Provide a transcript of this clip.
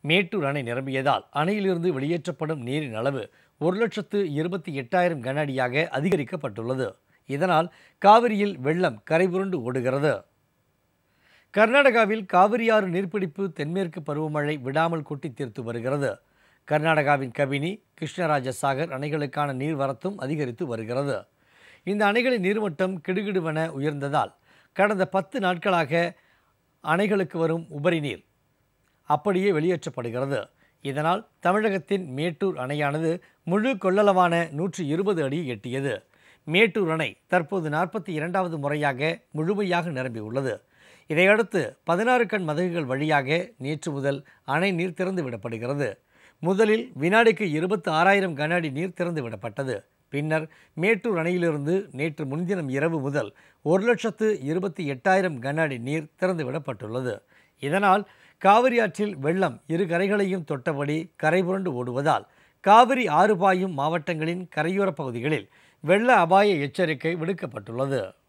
மேட்டூர் அணை நிரம்பியதால் அணையிலிருந்து வெளியேற்றப்படும் நீரின் அளவு ஒரு லட்சத்து இருபத்தி எட்டாயிரம் கன அடியாக அதிகரிக்கப்பட்டுள்ளது இதனால் காவிரியில் வெள்ளம் கரைபுரண்டு ஓடுகிறது கர்நாடகாவில் காவிரியாறு நீர்பிடிப்பு தென்மேற்கு பருவமழை விடாமல் கொட்டி தீர்த்து வருகிறது கர்நாடகாவின் கபினி கிருஷ்ணராஜ சாகர் அணைகளுக்கான நீர்வரத்தும் அதிகரித்து வருகிறது இந்த அணைகளின் நீர்மட்டம் கிடுகிடுவென உயர்ந்ததால் கடந்த பத்து நாட்களாக அணைகளுக்கு வரும் உபரி நீர் அப்படியே வெளியேற்றப்படுகிறது இதனால் தமிழகத்தின் மேட்டூர் அணையானது முழு கொள்ளளவான நூற்றி இருபது அடி எட்டியது மேட்டூர் அணை தற்போது நாற்பத்தி இரண்டாவது முறையாக முழுமையாக நிரம்பியுள்ளது இதையடுத்து பதினாறு கண் மதகுகள் வழியாக நேற்று முதல் அணை நீர் திறந்து விடப்படுகிறது முதலில் வினாடிக்கு இருபத்தி ஆறாயிரம் கன அடி நீர் திறந்து விடப்பட்டது பின்னர் மேட்டூர் அணையிலிருந்து நேற்று முன்தினம் இரவு முதல் ஒரு லட்சத்து இருபத்தி எட்டாயிரம் கன அடி நீர் திறந்து விடப்பட்டுள்ளது இதனால் காவிரி ஆற்றில் வெள்ளம் இரு கரைகளையும் தொட்டபடி கரைபுரண்டு ஓடுவதால் காவிரி ஆறு பாயும் மாவட்டங்களின் கரையோரப் பகுதிகளில் வெள்ள அபாய எச்சரிக்கை விடுக்கப்பட்டுள்ளது